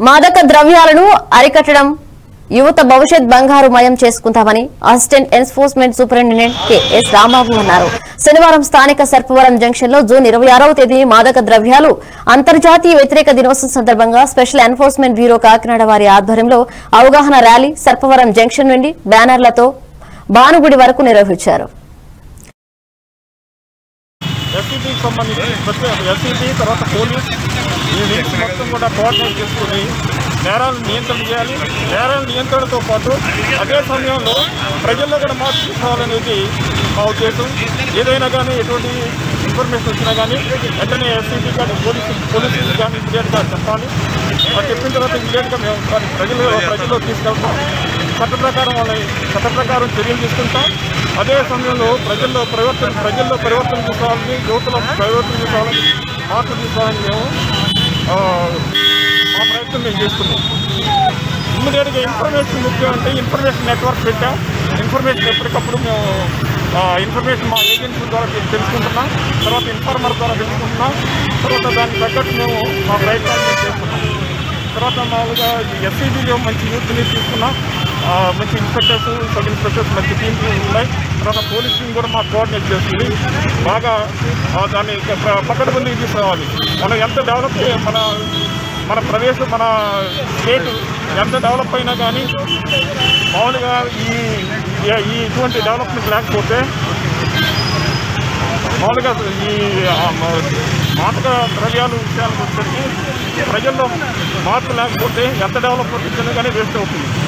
మాదక ద్రవ్యాలను అరికట్టడం యువత భవిష్యత్ బంగారు మయం చేసుకుంటామని assistant enforcement superintendent K S Rambabu అన్నారు శనివారం స్థానిక సర్పవరం జంక్షన్ లో జూన్ ఇరవై ఆరవ తేదీ మాదక ద్రవ్యాలు అంతర్జాతీయ వ్యతిరేక దినోత్సవం సందర్భంగా స్పెషల్ ఎన్ఫోర్స్మెంట్ బ్యూరో కాకినాడ వారి ఆధ్వర్యంలో అవగాహన ర్యాలీ సర్పవరం జంక్షన్ నుండి బ్యానర్లతో భానుగుడి వరకు నిర్వహించారు ఎస్సీబీకి సంబంధించి ప్రతి ఎస్సీబీ తర్వాత పోలీస్ ఈ లింక్స్ మొత్తం కూడా కోఆర్డినేట్ చేసుకుని నేరాలను నియంత్రణ చేయాలి నేరాల నియంత్రణతో పాటు అదే సమయంలో ప్రజల్లో కూడా మార్పు తీసుకోవాలనేది మా ఉద్దేశం ఏదైనా కానీ ఎటువంటి ఇన్ఫర్మేషన్ వచ్చినా కానీ వెంటనే ఎస్సీబీ కానీ పోలీసు పోలీసులు కానీ ఇమీడియట్గా చెప్పాలి అది చెప్పిన తర్వాత ఇమీడియట్గా మేము దాన్ని ప్రజలు ప్రజల్లో తీసుకెళ్తాం చట్ట ప్రకారం వాళ్ళని చట్ట ప్రకారం చర్యలు తీసుకుంటాం అదే సమయంలో ప్రజల్లో పరివర్తన ప్రజల్లో పరివర్తన తీసుకోవాలని యువతలో పరివర్తన తీసుకోవాలని మార్పు తీసుకోవాలని మేము ఆ, మా ప్రయత్నం మేము చేస్తున్నాం ఇమ్మీడియట్గా ఇన్ఫర్మేషన్ ముఖ్యం అంటే ఇన్ఫర్మేషన్ నెట్వర్క్ పెట్టాం ఇన్ఫర్మేషన్ ఎప్పటికప్పుడు మేము ఆ, ఇన్ఫర్మేషన్ మా ఏజెన్సీ ద్వారా తె- తెలుసుకుంటున్నాం తర్వాత ఇన్ఫార్మర్ ద్వారా తెలుసుకుంటున్నాం తర్వాత దానికి తగ్గట్టు మేము మా ప్రయత్నాలు మేము చేస్తున్నాం తర్వాత మామూలుగా ఎస్సీబీలో మంచి యూత్ని తీసుకున్నాం ఆ, మంచి ఇన్స్పెక్టర్స్ సబ్ ఇన్స్పెక్టర్స్ మంచి టీమ్స్ ఉన్నాయి తర్వాత పోలీస్ టీం కూడా మాకు కోఆర్డినేట్ చేస్తుంది బాగా ఆ, దాన్ని ప- పకడ్బందీకి తీసుకురావాలి మనం ఎంత డెవలప్ చే- మన మన ప్రదేశం మన స్టేట్ ఎంత డెవలప్ అయినా కానీ మామూలుగా ఈ ఈ- ఈ ఇటువంటి డెవలప్మెంట్ లేకపోతే మామూలుగా ఈ ఆ, మ- మాదక ద్రవ్యాలు విషయాలకు వచ్చేసరికి ప్రజల్లో మార్పు లేకపోతే ఎంత డెవలప్మెంట్ ఇచ్చినా కానీ వేస్ట్ అవుతుంది